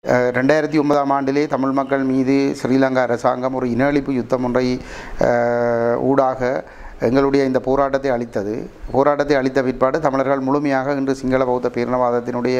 அஹ், ரெண்டாயிரத்தி ஒன்பதாம் ஆண்டிலே தமிழ் மக்கள் மீது ஸ்ரீலங்கா அரசாங்கம் ஒரு இன அழிப்பு யுத்தம் ஒன்றை அஹ், ஊடாக எங்களுடைய இந்த போராட்டத்தை அளித்தது போராட்டத்தை அளித்த பிற்பாடு தமிழர்கள் முழுமையாக இன்று சிங்கள பௌத்த பேரினவாதத்தினுடைய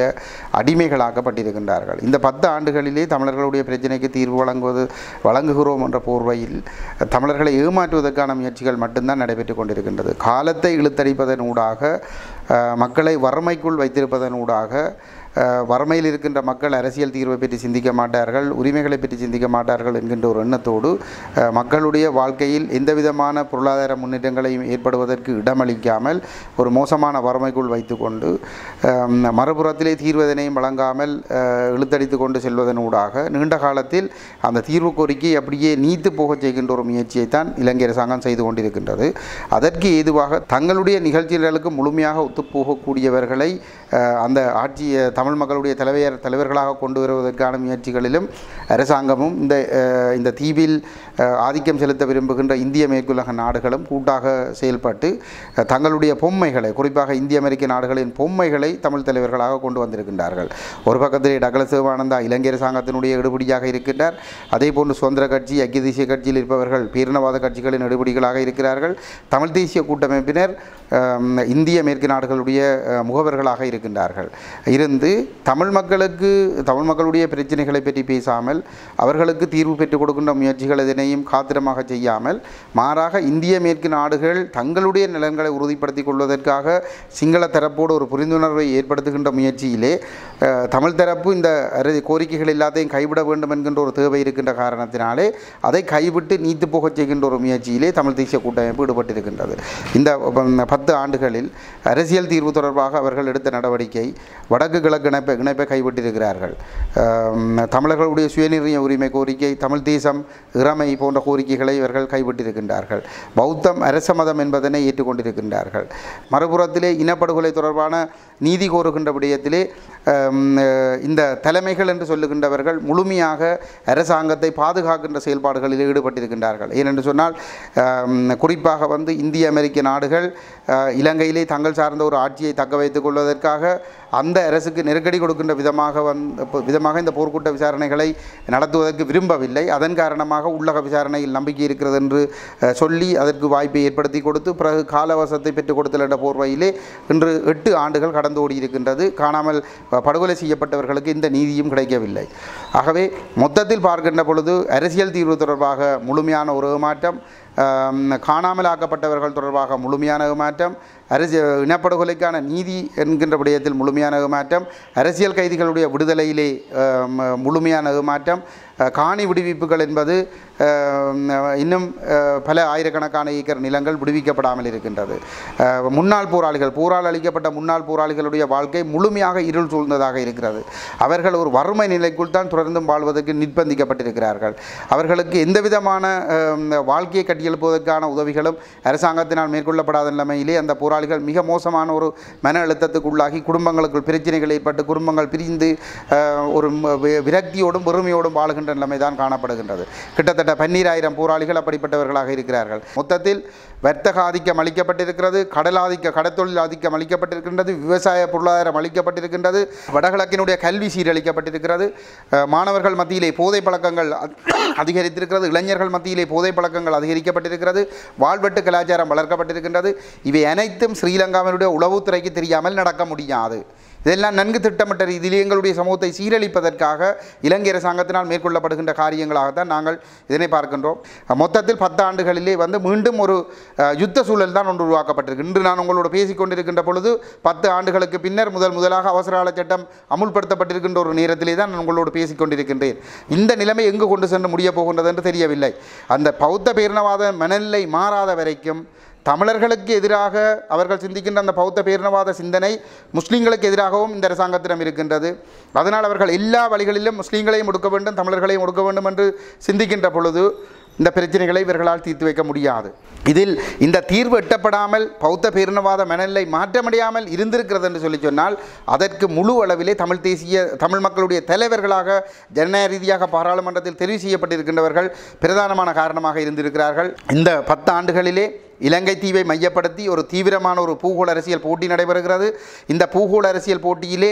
அடிமைகளாக்கப்பட்டிருக்கின்றார்கள் இந்த பத்து ஆண்டுகளிலே தமிழர்களுடைய பிரச்சனைக்கு தீர்வு வழங்குவது வழங்குகிறோம் என்ற போர்வையில் தமிழர்களை ஏமாற்றுவதற்கான முயற்சிகள் மட்டும்தான் நடைபெற்று கொண்டிருக்கின்றது காலத்தை இழுத்தடிப்பதன் ஊடாக அஹ், மக்களை வறுமைக்குள் வைத்திருப்பதன் ஊடாக அஹ், வறுமையில் இருக்கின்ற மக்கள் அரசியல் தீர்வை பற்றி சிந்திக்க மாட்டார்கள் உரிமைகளை பற்றி சிந்திக்க மாட்டார்கள் என்கின்ற ஒரு எண்ணத்தோடு அஹ், மக்களுடைய வாழ்க்கையில் எந்தவிதமான பொருளாதார முன்னேற்றங்களையும் ஏற்படுவதற்கு இடமளிக்காமல் ஒரு மோசமான வறுமைக்குள் வைத்துக்கொண்டு அஹ், மறுபுறத்திலே தீர்வதனையும் வழங்காமல் அஹ், இழுத்தடித்து கொண்டு செல்வதனூடாக நீண்ட காலத்தில் அந்த தீர்வு கோரிக்கை அப்படியே நீத்து போகச் செய்கின்ற ஒரு முயற்சியை தான் இலங்கை அரசாங்கம் செய்து கொண்டிருக்கின்றது அதற்கு ஏதுவாக தங்களுடைய நிகழ்ச்சிகளுக்கு முழுமையாக ஒத்துப்போகக்கூடியவர்களை அஹ், அந்த ஆட்சியை தமிழ் மக்களுடைய தலைவர் தலைவர்களாக கொண்டு வருவதற்கான முயற்சிகளிலும் அரசாங்கமும் இந்த அஹ், இந்த தீவில் அஹ், ஆதிக்கம் செலுத்த விரும்புகின்ற இந்திய மேற்குலக நாடுகளும் கூட்டாக செயல்பட்டு அஹ், தங்களுடைய பொம்மைகளை குறிப்பாக இந்திய அமெரிக்க நாடுகளின் பொம்மைகளை தமிழ் தலைவர்களாக கொண்டு வந்திருக்கின்றார்கள் ஒரு பக்கத்திலே டக்ளஸ் சிவானந்தா இலங்கை அரசாங்கத்தினுடைய எடுபடியாக இருக்கின்றார் அதே போன்று சுதந்திர கட்சி ஐக்கிய தேசிய கட்சியில் இருப்பவர்கள் பேரினவாத கட்சிகளின் எடுபடிகளாக இருக்கிறார்கள் தமிழ் தேசிய கூட்டமைப்பினர் அஹ், இந்திய மேற்கு நாடுகளுடைய அஹ், முகவர்களாக இருக்கின்றார்கள் இருந்து தமிழ் மக்களுக்கு தமிழ் மக்களுடைய பிரச்சனைகளை பற்றி பேசாமல் அவர்களுக்கு தீர்வு பெற்றுக் கொடுக்கின்ற முயற்சிகள் எதனையும் காத்திரமாக செய்யாமல் மாறாக இந்திய மேற்கு நாடுகள் தங்களுடைய நலன்களை உறுதிப்படுத்திக் கொள்வதற்காக சிங்கள தரப்போடு ஒரு புரிந்துணர்வை ஏற்படுத்துகின்ற முயற்சியிலே அஹ், தமிழ் தரப்பு இந்த அரு- கோரிக்கைகள் எல்லாத்தையும் கைவிட வேண்டும் என்கின்ற ஒரு தேவை இருக்கின்ற காரணத்தினாலே அதை கைவிட்டு நீத்து போகச் செய்கின்ற ஒரு முயற்சியிலே தமிழ் தேசிய கூட்டமைப்பு ஈடுபட்டிருக்கின்றது இந்த உம், பத்து ஆண்டுகளில் அரசியல் தீர்வு தொடர்பாக அவர்கள் எடுத்த நடவடிக்கை வடக்கு கிழக்கு இணைப்பை இணைப்பை கைவிட்டிருக்கிறார்கள் அம், தமிழர்களுடைய சுயநிர்ணய உரிமை கோரிக்கை தமிழ் தேசம் இறமை போன்ற கோரிக்கைகளை இவர்கள் கைவிட்டிருக்கின்றார்கள் பௌத்தம் அரச மதம் என்பதனை ஏற்றுக்கொண்டிருக்கின்றார்கள் மறுபுறத்திலே இனப்படுகொலை தொடர்பான நீதி கோருகின்ற விடயத்திலே அம், அஹ், இந்த தலைமைகள் என்று சொல்லுகின்றவர்கள் முழுமையாக அரசாங்கத்தை பாதுகாக்கின்ற செயல்பாடுகளில் ஈடுபட்டிருக்கின்றார்கள் ஏனென்று சொன்னால் அம், குறிப்பாக வந்து இந்திய அமெரிக்க நாடுகள் அஹ், இலங்கையிலே தங்கள் சார்ந்த ஒரு ஆட்சியை தக்க வைத்துக் கொள்வதற்காக அந்த அரசுக்கு நெருக்கடி கொடுக்கின்ற விதமாக வந்து விதமாக இந்த போர்க்கூட்ட விசாரணைகளை நடத்துவதற்கு விரும்பவில்லை அதன் காரணமாக உள்ளக விசாரணையில் நம்பிக்கை இருக்கிறது என்று அஹ், சொல்லி அதற்கு வாய்ப்பை ஏற்படுத்தி கொடுத்து பிறகு காலவசத்தை பெற்றுக் கொடுத்தல் என்ற போர்வையிலே இன்று எட்டு ஆண்டுகள் கடந்து ஓடி இருக்கின்றது காணாமல் அஹ், படுகொலை செய்யப்பட்டவர்களுக்கு இந்த நீதியும் கிடைக்கவில்லை ஆகவே மொத்தத்தில் பார்க்கின்ற பொழுது அரசியல் தீர்வு தொடர்பாக முழுமையான ஒரு ஏமாற்றம் ஆம், காணாமல் ஆக்கப்பட்டவர்கள் தொடர்பாக முழுமையான ஏமாற்றம் அரசு இனப்படுகொலைக்கான நீதி என்கின்ற விடயத்தில் முழுமையான ஏமாற்றம் அரசியல் கைதிகளுடைய விடுதலையிலே ஆம், முழுமையான ஏமாற்றம் அஹ், காணி விடுவிப்புகள் என்பது ஆம், இன்னும் அஹ், பல ஆயிரக்கணக்கான ஏக்கர் நிலங்கள் விடுவிக்கப்படாமல் இருக்கின்றது அஹ், முன்னாள் போராளிகள் போரால் அளிக்கப்பட்ட முன்னாள் போராளிகளுடைய வாழ்க்கை முழுமையாக இருள் சூழ்ந்ததாக இருக்கிறது அவர்கள் ஒரு வறுமை நிலைக்குள் தான் தொடர்ந்தும் வாழ்வதற்கு நிர்பந்திக்கப்பட்டிருக்கிறார்கள் அவர்களுக்கு எந்த விதமான ஆம், வாழ்க்கையை கட்டியெழுப்புவதற்கான உதவிகளும் அரசாங்கத்தினால் மேற்கொள்ளப்படாத நிலைமையிலே அந்த போராளிகள் மிக மோசமான ஒரு மன அழுத்தத்துக்கு உள்ளாகி குடும்பங்களுக்குள் பிரச்சனைகள் ஏற்பட்டு குடும்பங்கள் பிரிந்து ஆஹ், ஒரு ம- வி- விரக்தியோடும் வெறுமையோடும் வாழுகின்ற நிலைமை தான் காணப்படுகின்றது கிட்டத்தட்ட பன்னீராயிரம் போராளிகள் அப்படிப்பட்டவர்களாக இருக்கிறார்கள் மொத்தத்தில் வர்த்தக ஆதிக்கம் அளிக்கப்பட்டிருக்கிறது கடல் ஆதிக்க கடத்தொழில் ஆதிக்கம் அளிக்கப்பட்டிருக்கின்றது விவசாய பொருளாதாரம் அளிக்கப்பட்டிருக்கின்றது வடகிழக்கினுடைய கல்வி சீரழிக்கப்பட்டிருக்கிறது அஹ், மாணவர்கள் மத்தியிலே போதை பழக்கங்கள் அ- அதிகரித்திருக்கிறது இளைஞர்கள் மத்தியிலே போதை பழக்கங்கள் அதிகரிக்கப்பட்டிருக்கிறது வாழ்வெட்டு கலாச்சாரம் வளர்க்கப்பட்டிருக்கின்றது இவை அனைத்தும் ஸ்ரீலங்காவினுடைய உளவுத்துறைக்கு தெரியாமல் நடக்க முடியாது இதெல்லாம் நன்கு திட்டமிட்ட ரீதியில் எங்களுடைய சமூகத்தை சீரழிப்பதற்காக இலங்கை அரசாங்கத்தினால் மேற்கொள்ளப்படுகின்ற காரியங்களாகத்தான் நாங்கள் இதனை பார்க்கின்றோம் மொத்தத்தில் பத்து ஆண்டுகளிலே வந்து மீண்டும் ஒரு அஹ், யுத்த சூழல் தான் ஒன்று உருவாக்கப்பட்டிருக்கு இன்று நான் உங்களோடு பேசிக் கொண்டிருக்கின்ற பொழுது பத்து ஆண்டுகளுக்கு பின்னர் முதல் முதலாக அவசரகால சட்டம் அமுல்படுத்தப்பட்டிருக்கின்ற ஒரு நேரத்திலே தான் நான் உங்களோடு பேசிக் கொண்டிருக்கின்றேன் இந்த நிலைமை எங்கு கொண்டு சென்று முடிய போகின்றது என்று தெரியவில்லை அந்த பௌத்த பேரினவாத மனநிலை மாறாத வரைக்கும் தமிழர்களுக்கு எதிராக அவர்கள் சிந்திக்கின்ற அந்த பௌத்த பேரினவாத சிந்தனை முஸ்லீம்களுக்கு எதிராகவும் இந்த அரசாங்கத்திடம் இருக்கின்றது அதனால் அவர்கள் எல்லா வழிகளிலும் முஸ்லீம்களையும் ஒடுக்க வேண்டும் தமிழர்களையும் ஒடுக்க வேண்டும் என்று சிந்திக்கின்ற பொழுது இந்த பிரச்சனைகளை இவர்களால் தீர்த்து வைக்க முடியாது இதில் இந்த தீர்வு எட்டப்படாமல் பௌத்த பேரினவாத மனநிலை மாற்றமடையாமல் இருந்திருக்கிறது என்று சொல்லி சொன்னால் அதற்கு முழு அளவிலே தமிழ் தேசிய தமிழ் மக்களுடைய தலைவர்களாக ஜனநாயக ரீதியாக பாராளுமன்றத்தில் தெரிவு செய்யப்பட்டிருக்கின்றவர்கள் பிரதானமான காரணமாக இருந்திருக்கிறார்கள் இந்த பத்து ஆண்டுகளிலே இலங்கை தீவை மையப்படுத்தி ஒரு தீவிரமான ஒரு பூகோள அரசியல் போட்டி நடைபெறுகிறது இந்த பூகோள அரசியல் போட்டியிலே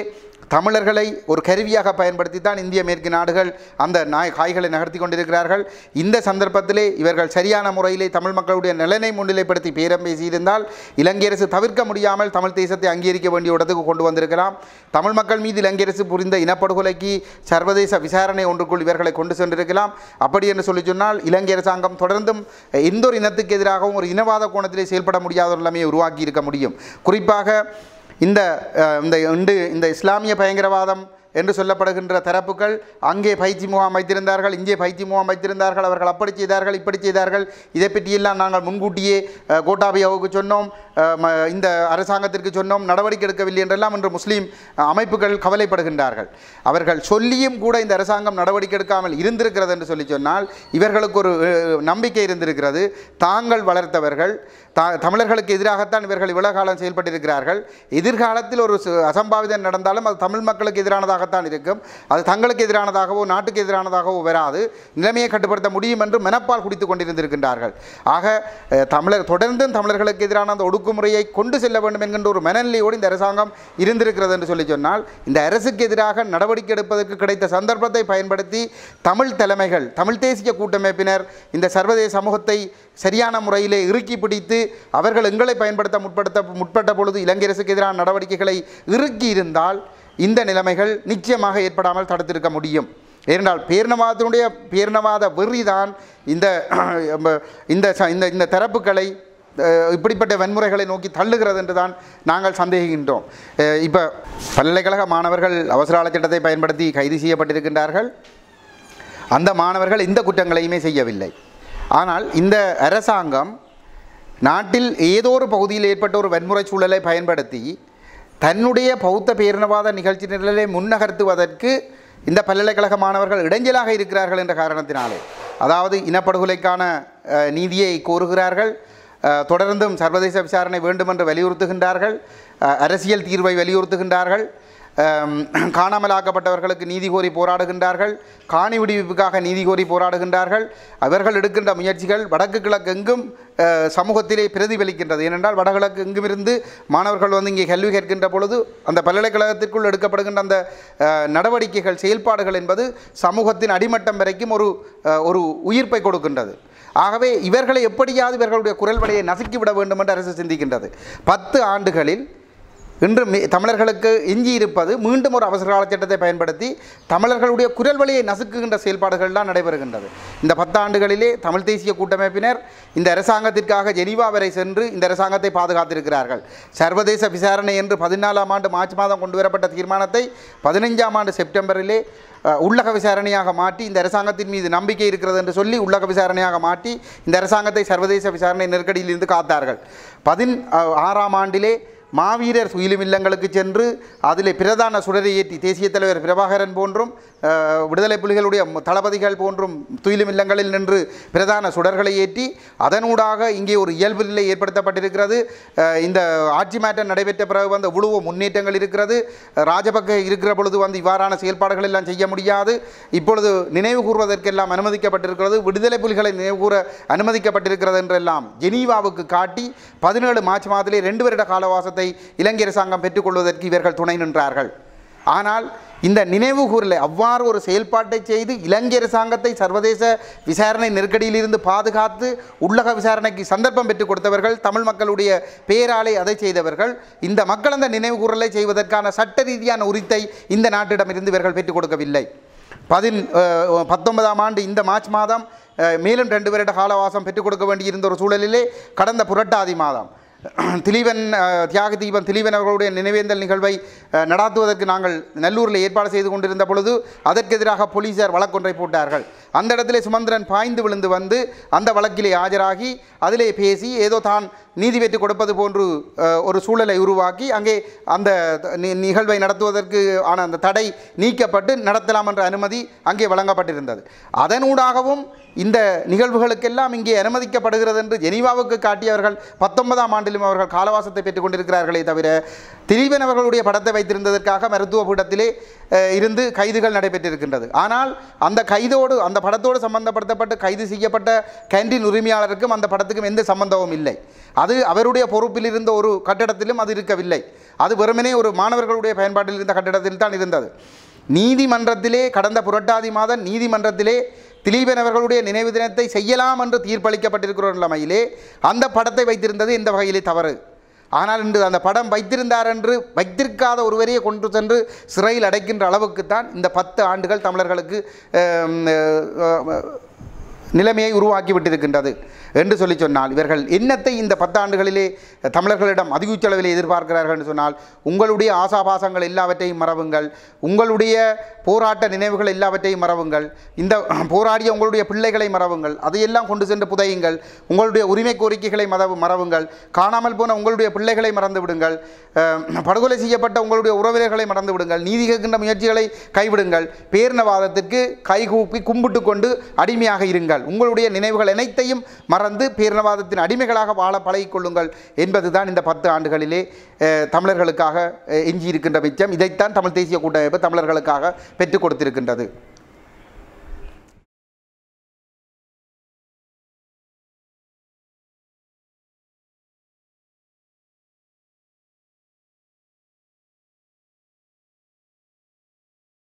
தமிழர்களை ஒரு கருவியாக பயன்படுத்தி தான் இந்திய மேற்கு நாடுகள் அந்த நாய் காய்களை நகர்த்தி கொண்டிருக்கிறார்கள் இந்த சந்தர்ப்பத்திலே இவர்கள் சரியான முறையிலே தமிழ் மக்களுடைய நலனை முன்னிலைப்படுத்தி பேரம் பேசியிருந்தால் இலங்கை அரசு தவிர்க்க முடியாமல் தமிழ் தேசத்தை அங்கீகரிக்க வேண்டிய இடத்துக்கு கொண்டு வந்திருக்கலாம் தமிழ் மக்கள் மீது இலங்கை அரசு புரிந்த இனப்படுகொலைக்கு சர்வதேச விசாரணை ஒன்றுக்குள் இவர்களை கொண்டு சென்றிருக்கலாம் அப்படி என்று சொல்லி சொன்னால் இலங்கை அரசாங்கம் தொடர்ந்தும் எந்த ஒரு இனத்துக்கு எதிராகவும் ஒரு இனவாத கோணத்திலே செயல்பட முடியாத ஒரு நிலைமையை உருவாக்கி இருக்க முடியும் குறிப்பாக இந்த அஹ், இந்த இண்டு இந்த இஸ்லாமிய பயங்கரவாதம் என்று சொல்லப்படுகின்ற தரப்புகள் அங்கே பயிற்சி முகாம் வைத்திருந்தார்கள் இங்கே பயிற்சி முகாம் வைத்திருந்தார்கள் அவர்கள் அப்படி செய்தார்கள் இப்படி செய்தார்கள் இதை பற்றியெல்லாம் நாங்கள் முன்கூட்டியே அஹ், கோட்டாபயாவுக்கு சொன்னோம் அஹ், ம- இந்த அரசாங்கத்திற்கு சொன்னோம் நடவடிக்கை எடுக்கவில்லை என்றெல்லாம் இன்று முஸ்லீம் அஹ், அமைப்புகள் கவலைப்படுகின்றார்கள் அவர்கள் சொல்லியும் கூட இந்த அரசாங்கம் நடவடிக்கை எடுக்காமல் இருந்திருக்கிறது என்று சொல்லி சொன்னால் இவர்களுக்கு ஒரு அஹ், நம்பிக்கை இருந்திருக்கிறது தாங்கள் வளர்த்தவர்கள் தா தமிழர்களுக்கு எதிராகத்தான் இவர்கள் இவ்வளவு காலம் செயல்பட்டிருக்கிறார்கள் எதிர்காலத்தில் ஒரு சு- அசம்பாவிதம் நடந்தாலும் அது தமிழ் மக்களுக்கு எதிரானதாகத்தான் இருக்கும் அது தங்களுக்கு எதிரானதாகவோ நாட்டுக்கு எதிரானதாகவோ வராது நிலைமையை கட்டுப்படுத்த முடியும் என்று மனப்பால் குடித்துக் கொண்டிருந்திருக்கின்றார்கள் ஆக அஹ், தமிழர் தொடர்ந்தும் தமிழர்களுக்கு எதிரான அந்த ஒடுக்குமுறையை கொண்டு செல்ல வேண்டும் என்கின்ற ஒரு மனநிலையோடு இந்த அரசாங்கம் இருந்திருக்கிறது என்று சொல்லி சொன்னால் இந்த அரசுக்கு எதிராக நடவடிக்கை எடுப்பதற்கு கிடைத்த சந்தர்ப்பத்தை பயன்படுத்தி தமிழ் தலைமைகள் தமிழ் தேசிய கூட்டமைப்பினர் இந்த சர்வதேச சமூகத்தை சரியான முறையிலே இறுக்கி பிடித்து அவர்கள் எங்களை பயன்படுத்த முற்படுத்த முற்பட்ட பொழுது இலங்கை அரசுக்கு எதிரான நடவடிக்கைகளை இறுக்கி இருந்தால் இந்த நிலைமைகள் நிச்சயமாக ஏற்படாமல் தடுத்திருக்க முடியும் ஏனென்றால் பேரினவாதத்தினுடைய பேரினவாத வெறிதான் இந்த இந்த ச- இந்த இந்த தரப்புகளை அஹ், இப்படிப்பட்ட வன்முறைகளை நோக்கி தள்ளுகிறது என்று தான் நாங்கள் சந்தேகிக்கின்றோம் இப்போ பல்கலைக்கழக மாணவர்கள் அவசர கால சட்டத்தை பயன்படுத்தி கைது செய்யப்பட்டிருக்கின்றார்கள் அந்த மாணவர்கள் இந்த குற்றங்களையுமே செய்யவில்லை ஆனால் இந்த அரசாங்கம் நாட்டில் ஏதோ ஒரு பகுதியில் ஏற்பட்ட ஒரு வன்முறை சூழலை பயன்படுத்தி தன்னுடைய பௌத்த பேரினவாத நிகழ்ச்சி நிரலை முன்னகர்த்துவதற்கு இந்த பல்கலைக்கழக மாணவர்கள் இடைஞ்சலாக இருக்கிறார்கள் என்ற காரணத்தினாலே அதாவது இனப்படுகொலைக்கான அஹ், நீதியை கோருகிறார்கள் அஹ், தொடர்ந்தும் சர்வதேச விசாரணை வேண்டுமென்று வலியுறுத்துகின்றார்கள் அஹ், அரசியல் தீர்வை வலியுறுத்துகின்றார்கள் அம், காணாமலாக்கப்பட்டவர்களுக்கு நீதி கோரி போராடுகின்றார்கள் காணி விடுவிப்புக்காக நீதி கோரி போராடுகின்றார்கள் அவர்கள் எடுக்கின்ற முயற்சிகள் வடக்கு கிழக்கு எங்கும் அஹ், சமூகத்திலே பிரதிபலிக்கின்றது ஏனென்றால் வடகிழக்கு எங்குமிருந்து மாணவர்கள் வந்து இங்கே கல்வி கேட்கின்ற பொழுது அந்த பல்கலைக்கழகத்திற்குள் எடுக்கப்படுகின்ற அந்த அஹ், நடவடிக்கைகள் செயல்பாடுகள் என்பது சமூகத்தின் அடிமட்டம் வரைக்கும் ஒரு அஹ், ஒரு உயிர்ப்பை கொடுக்கின்றது ஆகவே இவர்களை எப்படியாவது இவர்களுடைய குரல் வலையை நசுக்கிவிட வேண்டும் என்று அரசு சிந்திக்கின்றது பத்து ஆண்டுகளில் இன்று மே- தமிழர்களுக்கு எஞ்சி இருப்பது மீண்டும் ஒரு அவசர கால சட்டத்தை பயன்படுத்தி தமிழர்களுடைய குரல் வழியை நசுக்குகின்ற செயல்பாடுகள் தான் நடைபெறுகின்றது இந்த பத்தாண்டுகளிலே தமிழ் தேசிய கூட்டமைப்பினர் இந்த அரசாங்கத்திற்காக ஜெனீவா வரை சென்று இந்த அரசாங்கத்தை பாதுகாத்திருக்கிறார்கள் சர்வதேச விசாரணை என்று பதினாலாம் ஆண்டு மார்ச் மாதம் கொண்டு வரப்பட்ட தீர்மானத்தை பதினைஞ்சாம் ஆண்டு செப்டம்பரிலே அஹ், உள்ளக விசாரணையாக மாற்றி இந்த அரசாங்கத்தின் மீது நம்பிக்கை இருக்கிறது என்று சொல்லி உள்ளக விசாரணையாக மாற்றி இந்த அரசாங்கத்தை சர்வதேச விசாரணை நெருக்கடியிலிருந்து காத்தார்கள் பதின் அஹ், ஆறாம் ஆண்டிலே மாவீரர் துயிலும் இல்லங்களுக்கு சென்று அதிலே பிரதான சுடரை ஏற்றி தேசிய தலைவர் பிரபாகரன் போன்றும் அஹ், விடுதலை புலிகளுடைய ம- தளபதிகள் போன்றும் துயிலும் இல்லங்களில் நின்று பிரதான சுடர்களை ஏற்றி அதனூடாக இங்கே ஒரு இயல்பு நிலை ஏற்படுத்தப்பட்டிருக்கிறது அஹ், இந்த ஆட்சி மாற்றம் நடைபெற்ற பிறகு வந்து இவ்வளவு முன்னேற்றங்கள் இருக்கிறது ராஜபக்க இருக்கிற பொழுது வந்து இவ்வாறான செயல்பாடுகள் எல்லாம் செய்ய முடியாது இப்பொழுது நினைவு கூறுவதற்கெல்லாம் அனுமதிக்கப்பட்டிருக்கிறது விடுதலை புலிகளை நினைவு கூற அனுமதிக்கப்பட்டிருக்கிறது என்றெல்லாம் ஜெனீவாவுக்கு காட்டி பதினேழு மார்ச் மாதத்திலே ரெண்டு வருட காலவாசத்தை இலங்கை அரசாங்கம் பெற்றுக்கொள்வதற்கு இவர்கள் துணை நின்றார்கள் ஆனால் இந்த நினைவு கூறலை அவ்வாறு ஒரு செயல்பாட்டை செய்து இலங்கை அரசாங்கத்தை சர்வதேச விசாரணை நெருக்கடியிலிருந்து பாதுகாத்து உள்ளக விசாரணைக்கு சந்தர்ப்பம் பெற்றுக் கொடுத்தவர்கள் தமிழ் மக்களுடைய பேராலே அதை செய்தவர்கள் இந்த மக்கள் அந்த நினைவு கூறலை செய்வதற்கான சட்ட ரீதியான உரித்தை இந்த நாட்டிடமிருந்து இவர்கள் பெற்றுக் கொடுக்கவில்லை பதின் அஹ், பத்தொன்பதாம் ஆண்டு இந்த மார்ச் மாதம் அஹ், மேலும் ரெண்டு வருட காலவாசம் பெற்றுக் கொடுக்க வேண்டியிருந்த ஒரு சூழலிலே கடந்த புரட்டாதி மாதம் திலீவன் அஹ், தியாக தீபன் திலீவன் அவர்களுடைய நினைவேந்தல் நிகழ்வை அஹ், நடாத்துவதற்கு நாங்கள் நல்லூரில் ஏற்பாடு செய்து கொண்டிருந்த பொழுது அதற்கு எதிராக போலீசார் வழக்கொன்றை போட்டார்கள் அந்த இடத்திலே சுமந்திரன் பாய்ந்து விழுந்து வந்து அந்த வழக்கிலே ஆஜராகி அதிலே பேசி ஏதோ தான் நீதி பெற்று கொடுப்பது போன்று அஹ், ஒரு சூழலை உருவாக்கி அங்கே அந்த நி- நிகழ்வை நடத்துவதற்கு ஆன அந்த தடை நீக்கப்பட்டு நடத்தலாம் என்ற அனுமதி அங்கே வழங்கப்பட்டிருந்தது அதனூடாகவும் இந்த நிகழ்வுகளுக்கெல்லாம் இங்கே அனுமதிக்கப்படுகிறது என்று ஜெனீவாவுக்கு காட்டியவர்கள் பத்தொன்பதாம் ஆண்டிலும் அவர்கள் காலவாசத்தை பெற்றுக் கொண்டிருக்கிறார்களே தவிர திலீபன் அவர்களுடைய படத்தை வைத்திருந்ததற்காக மருத்துவ பீடத்திலே அஹ், இருந்து கைதுகள் நடைபெற்றிருக்கின்றது ஆனால் அந்த கைதோடு அந்த படத்தோடு சம்பந்தப்படுத்தப்பட்டு கைது செய்யப்பட்ட கேண்டீன் உரிமையாளருக்கும் அந்த படத்துக்கும் எந்த சம்பந்தமும் இல்லை அது அவருடைய பொறுப்பில் இருந்த ஒரு கட்டடத்திலும் அது இருக்கவில்லை அது வெறுமனே ஒரு மாணவர்களுடைய பயன்பாட்டில் இருந்த கட்டிடத்தில் தான் இருந்தது நீதிமன்றத்திலே கடந்த புரட்டாதி மாதம் நீதிமன்றத்திலே திலீபன் அவர்களுடைய நினைவு தினத்தை செய்யலாம் என்று தீர்ப்பளிக்கப்பட்டிருக்கிற ஒரு நிலைமையிலே அந்த படத்தை வைத்திருந்தது இந்த வகையிலே தவறு ஆனால் இன்று அந்த படம் வைத்திருந்தார் என்று வைத்திருக்காத ஒருவரையே கொண்டு சென்று சிறையில் அடைக்கின்ற அளவுக்குத்தான் இந்த பத்து ஆண்டுகள் தமிழர்களுக்கு அஹ், அஹ், நிலைமையை உருவாக்கி விட்டிருக்கின்றது என்று சொல்லி சொன்னால் இவர்கள் என்னத்தை இந்த பத்தாண்டுகளிலே தமிழர்களிடம் அதிகுச்சளவில் எதிர்பார்க்கிறார்கள் என்று சொன்னால் உங்களுடைய ஆசாபாசங்கள் எல்லாவற்றையும் மறவுங்கள் உங்களுடைய போராட்ட நினைவுகள் எல்லாவற்றையும் மறவுங்கள் இந்த போராடிய உங்களுடைய பிள்ளைகளை மறவுங்கள் அதையெல்லாம் கொண்டு சென்று புதையுங்கள் உங்களுடைய உரிமை கோரிக்கைகளை மறவு மறவுங்கள் காணாமல் போன உங்களுடைய பிள்ளைகளை மறந்து விடுங்கள் அஹ், படுகொலை செய்யப்பட்ட உங்களுடைய உறவினர்களை மறந்து விடுங்கள் நீதி கேட்கின்ற முயற்சிகளை கைவிடுங்கள் பேரினவாதத்திற்கு கைகூப்பி கும்பிட்டு கொண்டு அடிமையாக இருங்கள் உங்களுடைய நினைவுகள் அனைத்தையும் மறந்து பேரினவாதத்தின் அடிமைகளாக வாழ பழகிக்கொள்ளுங்கள் என்பதுதான் இந்த பத்து ஆண்டுகளிலே அஹ், தமிழர்களுக்காக அஹ், எஞ்சியிருக்கின்ற மிச்சம் இதைத்தான் தமிழ் தேசிய கூட்டமைப்பு தமிழர்களுக்காக பெற்றுக் கொடுத்திருக்கின்றது